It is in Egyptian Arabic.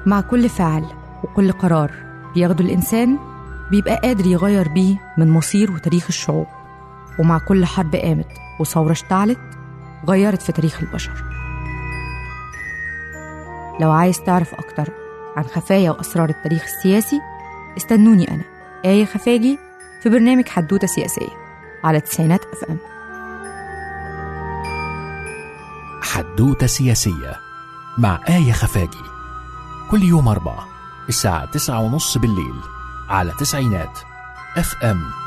مع كل فعل وكل قرار بياخده الإنسان بيبقى قادر يغير بيه من مصير وتاريخ الشعوب ومع كل حرب قامت وثورة اشتعلت غيرت في تاريخ البشر لو عايز تعرف أكتر عن خفايا وأسرار التاريخ السياسي استنوني أنا آية خفاجي في برنامج حدوتة سياسية على تسعينات أف أم حدوتة سياسية مع آية خفاجي كل يوم أربعة الساعة تسعة ونص بالليل على تسعينات اف ام